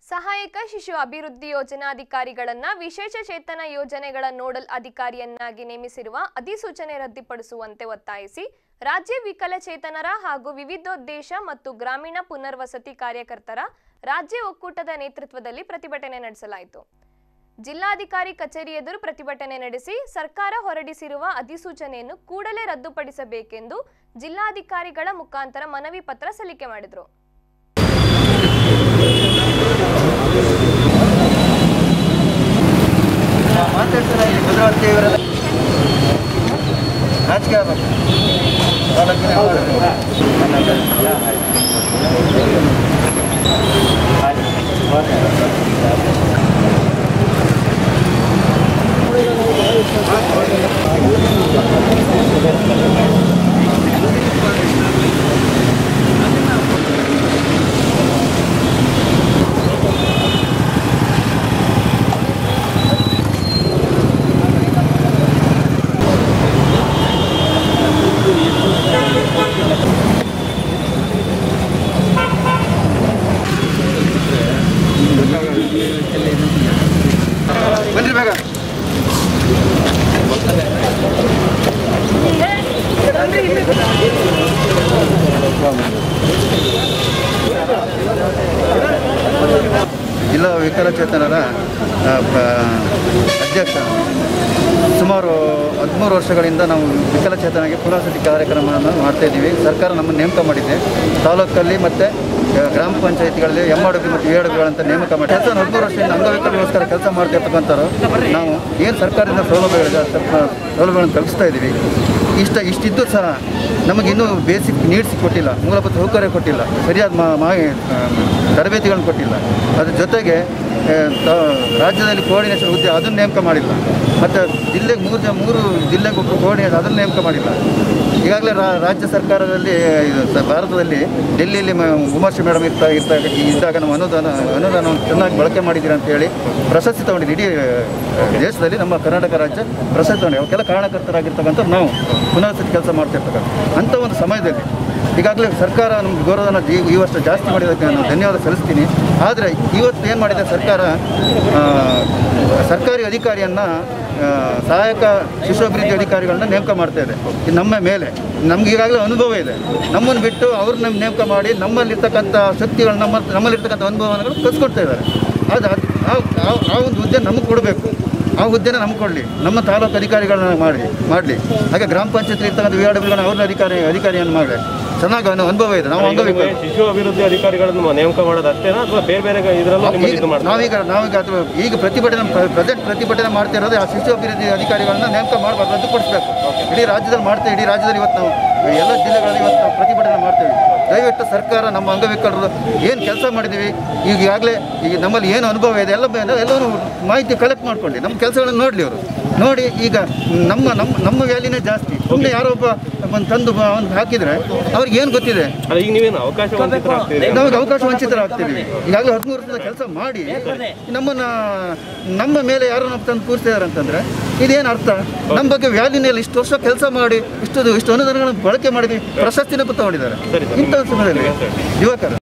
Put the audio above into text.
ಸಹಾಯಕ ಶಿಶು ಅಭಿವೃದ್ಧಿ ಯೋಜನಾಧಿಕಾರಿಗಳನ್ನ ವಿಶೇಷ ಚೇತನ ಯೋಜನೆಗಳ ನೋಡಲ್ ಅಧಿಕಾರಿಯನ್ನಾಗಿ ನೇಮಿಸಿರುವ ಅಧಿಸೂಚನೆ ರದ್ದುಪಡಿಸುವಂತೆ ಒತ್ತಾಯಿಸಿ ರಾಜ್ಯ ವಿಕಲಚೇತನರ ಹಾಗೂ ವಿವಿಧೋದ್ದೇಶ ಮತ್ತು ಗ್ರಾಮೀಣ ಪುನರ್ವಸತಿ ಕಾರ್ಯಕರ್ತರ ರಾಜ್ಯ ಒಕ್ಕೂಟದ ನೇತೃತ್ವದಲ್ಲಿ ಪ್ರತಿಭಟನೆ ನಡೆಸಲಾಯಿತು ಜಿಲ್ಲಾಧಿಕಾರಿ ಕಚೇರಿ ಎದುರು ಪ್ರತಿಭಟನೆ ನಡೆಸಿ ಸರ್ಕಾರ ಹೊರಡಿಸಿರುವ ಅಧಿಸೂಚನೆಯನ್ನು ಕೂಡಲೇ ರದ್ದುಪಡಿಸಬೇಕೆಂದು ಜಿಲ್ಲಾಧಿಕಾರಿಗಳ ಮುಖಾಂತರ ಮನವಿ ಪತ್ರ ಸಲ್ಲಿಕೆ ಮಾಡಿದರು ಮಾತಾಡ್ತಾರೆ ಇಲ್ಲಿ ಭದ್ರಾವತಿ ಇವರೆಲ್ಲ ರಾಜಕೀಯ ಆಗ್ಬೇಕು. ತಾಲೂಕಿನ ಬನ್ರಿ ಬೇಗ ಜಿಲ್ಲಾ ವಿಕಲಚೇತನರ ಆ, ಪ- ಅಧ್ಯಕ್ಷ ಸುಮಾರು ಹದಿಮೂರು ವರ್ಷಗಳಿಂದ ನಾವು ವಿಕಲಚೇತನಗೆ ಪುನರ್ವಸತಿ ಕಾರ್ಯಕ್ರಮವನ್ನು ಮಾಡ್ತಾ ಇದ್ದೀವಿ ಸರ್ಕಾರ ನಮ್ಮನ್ನು ನೇಮಕ ಮಾಡಿದೆ ತಾಲೂಕಲ್ಲಿ ಮತ್ತು ಗ್ರಾಮ ಪಂಚಾಯತಿಗಳಲ್ಲಿ ಎಮ್ ಆರ್ ಮತ್ತು ಎ ಅಂತ ನೇಮಕ ಮಾಡಿ ಕೆಲಸ ಹದಿಮೂರು ವರ್ಷದಿಂದ ಅಂಗವಿಕಲಗೋಸ್ಕರ ಕೆಲಸ ಮಾಡ್ತಾ ಇರ್ತಕ್ಕಂಥವ್ರು ನಾವು ಏನು ಸರ್ಕಾರದಿಂದ ಸೌಲಭ್ಯಗಳಿದೆ ಆ ಸ್ವಲ್ಪ ಸೌಲಭ್ಯಗಳನ್ನು ಕಲ್ಪಿಸ್ತಾ ಇದ್ದೀವಿ ಇಷ್ಟ ಇಷ್ಟಿದ್ದು ಸಹ ನಮಗೆ ಇನ್ನೂ ಬೇಸಿಕ್ ನೀಡ್ಸ್ ಕೊಟ್ಟಿಲ್ಲ ಮೂಲಭೂತ ಸೌಕರ್ಯ ಕೊಟ್ಟಿಲ್ಲ ಸರಿಯಾದ ಮಾ ಮಾ ಆ, ತರಬೇತಿಗಳನ್ನು ಕೊಟ್ಟಿಲ್ಲ ಅದ್ರ ಜೊತೆಗೆ ಆ, ತ- ರಾಜ್ಯದಲ್ಲಿ ಕೋಆರ್ಡಿನೇಷನ್ ಹುದ್ದೆ ಅದನ್ನು ನೇಮಕ ಮಾಡಿಲ್ಲ ಮತ್ತು ಜಿಲ್ಲೆಗೆ ಮೂರು ಜನ ಮೂರು ಜಿಲ್ಲೆಗೆ ಒಬ್ಬರು ಕೋಆರ್ಡಿನೇಷನ್ ಅದನ್ನು ನೇಮಕ ಮಾಡಿಲ್ಲ ಈಗಾಗಲೇ ರಾ- ರಾಜ್ಯ ಸರ್ಕಾರದಲ್ಲಿ ಇದು ಸ- ಭಾರತದಲ್ಲಿ ಡೆಲ್ಲಿಯಲ್ಲಿ ಮ- ಉಮಾಶ್ರೀ ಮೇಡಮ್ ಇರ್ತಾ ಇರ್ತಾ ಇದ್ದಾಗ ನಾವು ಅನುದಾನ ಅನುದಾನವನ್ನು ಚೆನ್ನಾಗಿ ಬಳಕೆ ಮಾಡಿದ್ದೀರಿ ಅಂತ ಹೇಳಿ ಪ್ರಶಸ್ತಿ ತಗೊಂಡಿದ್ದು ಇಡೀ ಆ, ದೇಶದಲ್ಲಿ ನಮ್ಮ ಕರ್ನಾಟಕ ರಾಜ್ಯ ಪ್ರಶಸ್ತಿ ತಗೊಂಡು ಅವಕ್ಕೆಲ್ಲ ಕಾರಣಕರ್ತರಾಗಿರ್ತಕ್ಕಂಥ ನಾವು ಪುನರ್ವಸತಿ ಕೆಲಸ ಮಾಡ್ತಿರ್ತಕ್ಕಂಥ ಅಂಥ ಒಂದು ಸಮಯದಲ್ಲಿ ಈಗಾಗಲೇ ಸರ್ಕಾರ ನಮ್ಗೆ ಗೌರವನ ಈ ಈ ವರ್ಷ ಜಾಸ್ತಿ ಮಾಡಿದ್ದಕ್ಕೆ ನಾನು ಧನ್ಯವಾದ ಸಲ್ಲಿಸ್ತೀನಿ ಆದರೆ ಇವತ್ತು ಏನು ಮಾಡಿದೆ ಸರ್ಕಾರ ಆ, ಸರ್ಕಾರಿ ಅಧಿಕಾರಿಯನ್ನು ಸಹಾಯಕ ಶಿಶು ಅಭಿವೃದ್ಧಿ ಅಧಿಕಾರಿಗಳನ್ನ ನೇಮಕ ಮಾಡ್ತಾ ಇದೆ ಇದು ನಮ್ಮ ಮೇಲೆ ನಮ್ಗೆ ಈಗಾಗಲೇ ಅನುಭವ ಇದೆ ನಮ್ಮನ್ನು ಬಿಟ್ಟು ಅವ್ರನ್ನ ನೇಮಕ ಮಾಡಿ ನಮ್ಮಲ್ಲಿರ್ತಕ್ಕಂಥ ಶಕ್ತಿಗಳು ನಮ್ಮ ನಮ್ಮಲ್ಲಿರ್ತಕ್ಕಂಥ ಅನುಭವಗಳು ಕಲ್ಸ್ಕೊಡ್ತಾ ಇದ್ದಾರೆ ಅದು ಅದು ಆ- ಆ- ಆ ಒಂದು ಹುದ್ದೆ ನಮಗೆ ಕೊಡಬೇಕು ಆ ಹುದ್ದೆನ ನಮ್ಗೆ ಕೊಡಲಿ ನಮ್ಮ ತಾಲೂಕು ಅಧಿಕಾರಿಗಳನ್ನ ಮಾಡಿ ಮಾಡಲಿ ಹಾಗೆ ಗ್ರಾಮ ಪಂಚಾಯತ್ ಇರ್ತಕ್ಕಂಥ ವಿ ಆರ್ ಡಬ್ಲ್ಯೂಗಳನ್ನ ಅವ್ರನ್ನ ಅಧಿಕಾರಿ ಅಧಿಕಾರಿಯನ್ನು ಮಾಡಲಿ ಚೆನ್ನಾಗಿ ಅನು- ಅನುಭವ ಇದೆ ನಾವು ಈಗ ಅಂಗವಿಕಲ ನಿಮಗೆ ಶಿಶು ಅಭಿವೃದ್ಧಿ ಅಧಿಕಾರಿಗಳನ್ನು ನೇಮಕ ಮಾಡೋದು ಅಷ್ಟೇನಾ ಅಥವಾ ಬೇರೆ ಬೇರೆ ಇದರಲ್ಲೂ ನಿಮ್ಮಲ್ಲಿ ಇದು ಈಗ ಮಾಡ್ತಾರೆ ನಾವೀಗ ನಾವೀಗ ಅದು ಈಗ ಪ್ರತಿಭಟನೆ ಪ್ರೆಸೆಂಟ್ ಪ್ರತಿಭಟನೆ ಮಾಡ್ತಾ ಇರೋದು ಆ ಶಿಶು ಅಭಿವೃದ್ಧಿ ಅಧಿಕಾರಿಗಳನ್ನ ನೇಮಕ ಮಾಡಬಾರ್ದು ರದ್ದುಪಡಿಸಬೇಕು ಇಡೀ ರಾಜ್ಯದಲ್ಲಿ ಮಾಡ್ತೇವೆ ಇಡೀ ರಾಜ್ಯದಲ್ಲಿ ಇವತ್ತು ನಾವು ಎಲ್ಲ ಜಿಲ್ಲೆಗಳಲ್ಲಿ ಇವತ್ತು ನಾವು ಪ್ರತಿಭಟನೆ ಮಾಡ್ತೇವೆ ದಯವಿಟ್ಟು ಸರ್ಕಾರ ನಮ್ಮ ಅಂಗವಿಕಲರು ಏನು ಕೆಲಸ ಮಾಡಿದ್ದೀವಿ ಈಗಾಗಲೇ ಈಗ ನಮ್ಮಲ್ಲಿ ಏನು ಅನುಭವ ಇದೆ ಎಲ್ಲ ಎಲ್ಲರೂ ಮಾಹಿತಿ ಕಲೆಕ್ಟ್ ಮಾಡ್ಕೊಳ್ಳಿ ನಮ್ಮ ಕೆಲಸಗಳನ್ನು ನೋಡಲಿ ಅವರು ನೋಡಿ ಈಗ ನಮ್ಮ ನಮ್ಮ ನಮ್ಮ ವ್ಯಾಲಿನೇ ಜಾಸ್ತಿ ಸುಮ್ಮನೆ ಯಾರೋ ಒಬ್ಬ ಬಂದು ತಂದು ಅವ್ನು ಹಾಕಿದರೆ ಅವ್ರಿಗೆ ಏನು ಗೊತ್ತಿದೆ ಅಲ್ಲ ಈಗ ನೀವೇನು ಅವಕಾಶ ವಂಚಿತರಾಗ್ತಿದ್ದೀರಿ ನಮಗೆ ಅವಕಾಶ ವಂಚಿತರಾಗ್ತೀವಿ ಈಗಾಗಲೇ ಹದಿಮೂರು ವರ್ಷದ ಕೆಲಸ ಮಾಡಿ ನಮ್ಮನ್ನ ನಮ್ಮ ಮೇಲೆ ಯಾರನ್ನ ತಂದು ಕೂರಿಸಿದಾರೆ ಅಂತಂದ್ರೆ ಇದೇನು ಅರ್ಥ ನಮ್ಮ ಬಗ್ಗೆ ವ್ಯಾಲಿನಲ್ಲಿ ಇಷ್ಟು ವರ್ಷ ಕೆಲಸ ಮಾಡಿ ಇಷ್ಟು ಇಷ್ಟು ಅನುದಾನಗಳನ್ನು ಬಳಕೆ ಮಾಡಿ ಪ್ರಶಸ್ತಿನ ತಗೊಂಡಿದ್ದಾರೆ ಸರಿ, ಸರಿ. ಇಂಥ ಸಮಯದಲ್ಲಿ ಯುವಕರು